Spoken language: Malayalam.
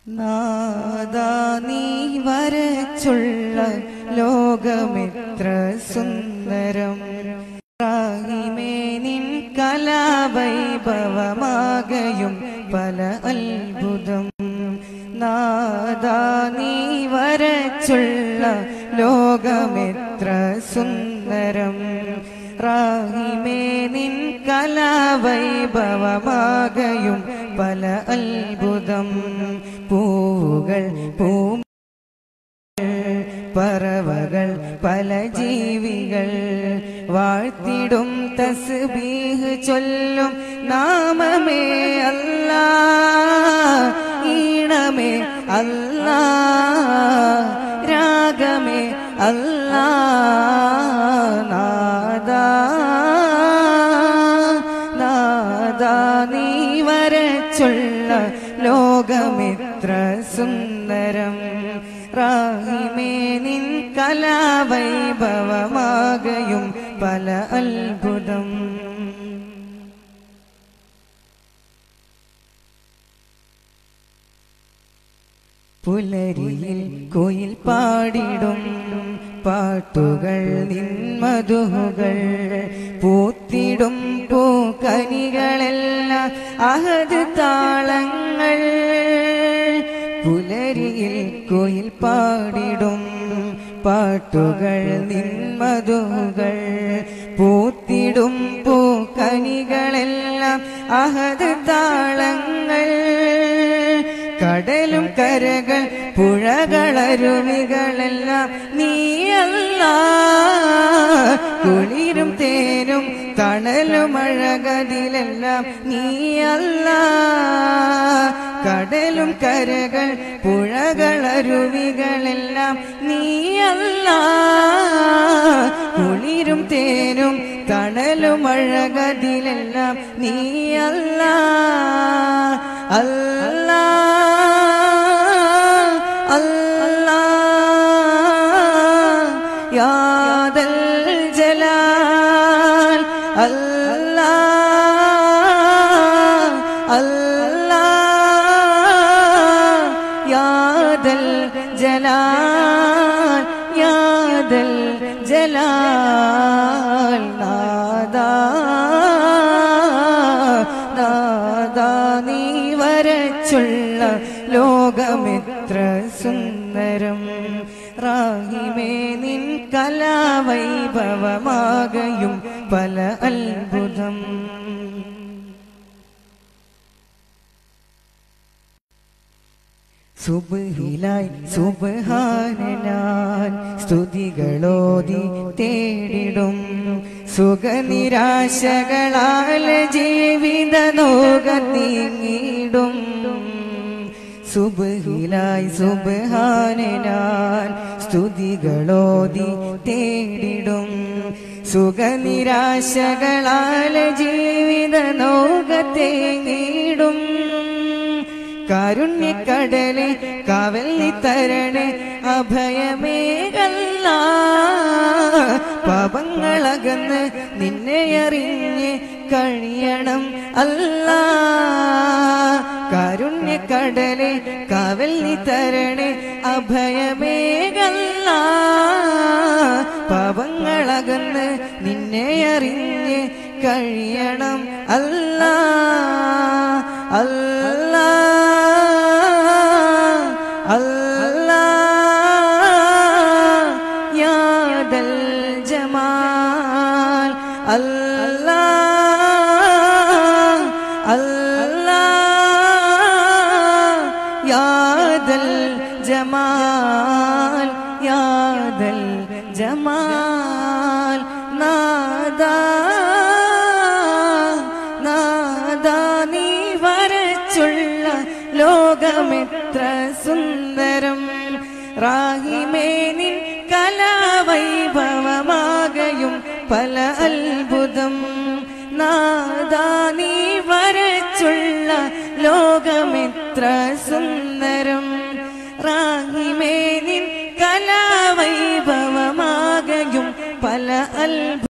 നാദാ നീ വരച്ചുള്ള ലോകമെത്ര സുന്ദരം റാഹിമേ നിൻ കലാവൈഭവമാകയും പല അത്ഭുതം നാദാ നീ വരച്ചുള്ള ലോകമെത്ര സുന്ദരം റാഹിമേ നിൻ കലാവൈഭവമാകയും പല അത്ഭുതം പൂവുകൾ പൂ പറവകൾ പല ജീവികൾ വാഴ്ത്തിടും തസ്ബീഹ് ചൊല്ലും നാമമേ അല്ലാ ഈണമേ അല്ലാ രാഗമേ അല്ലാ നാദാ നാദാ നീ വരച്ചുള്ള ലോകമിത്ര സുന്ദരം റാഹിമേ നിൻ കലാവൈഭവമാകയും പല അത്ഭുതം പുലരിയിൽ കോയിൽ പാടിടും പാട്ടുകൾ നിന്മധുകൾ പൂത്തിടും പൂക്കനികളെല്ലാം അഹത് താളങ്ങൾ പുലരിയിൽ കോയിൽ പാടിടും പാട്ടുകൾ നിന്മധുകൾ പൂത്തിടും പൂക്കനികളെല്ലാം അഹത് താളങ്ങൾ കടലും കരകൾ പുഴകളരുവികളെല്ലാം നീയല്ല കുളിരും തേനും തണലും അഴകതിലെല്ലാം നീയല്ല കടലും കരകൾ പുഴകളരുവികളെല്ലാം നീയല്ല കുളിരും തേനും തണലും അഴകതിലെല്ലാം നീയല്ല അല്ലാ അല്ലാ യാദൽ ജലാൽ അല്ലാ അല്ലാ യാദൽ ജലാൽ യാദൽ ജലാൽ നാദാ നാദാ നീ വരച്ചുള്ള ലോകമെത്ര സുന്ദരം റാഹിമേ നിൻ കലാവൈഭവമാകയും പല അത്ഭുതം സുബഹിലായി സുബഹാനനാൻ സ്തുതികളോതി തേടിടും സുഖനിരാശകളാൽ ജീവിത നോക നീങ്ങിടും സുബഹിലായി സുബഹാനനാൻ സ്തുതികളോതി തേടിടും സുഖനിരാശകളാൽ ജീവിത നോക തേങ്ങിടും കാരുണ്യക്കടലെ കാവലി തരണേ അഭയമേകല്ല പാപങ്ങളകന്ന് നിന്നെ അറിഞ്ഞ് കഴിയണം അല്ല കാരുണ്യക്കടലെ കാവലി തരണേ അഭയമേകല്ല പാപങ്ങളകന്ന് നിന്നെ അറിഞ്ഞ് കഴിയണം അല്ല അല്ല അല്ലാ യാദൽ ജമാൽ അല്ലാ അല്ലാ യാദൽ ജമാൽ യാദൽ ജമാൽ നാദാ നാദാ നീ വരച്ചുള്ള ലോകമെത്ര സുന്ദരം റാഹിമേ നിൻ കലാവൈഭവമാകയും പല അത്ഭുതം നാദാ നീ വരച്ചുള്ള ലോകമെത്ര സുന്ദരം റാഹിമേ നിൻ കലാവൈഭവമാകയും പല അത്ഭുതം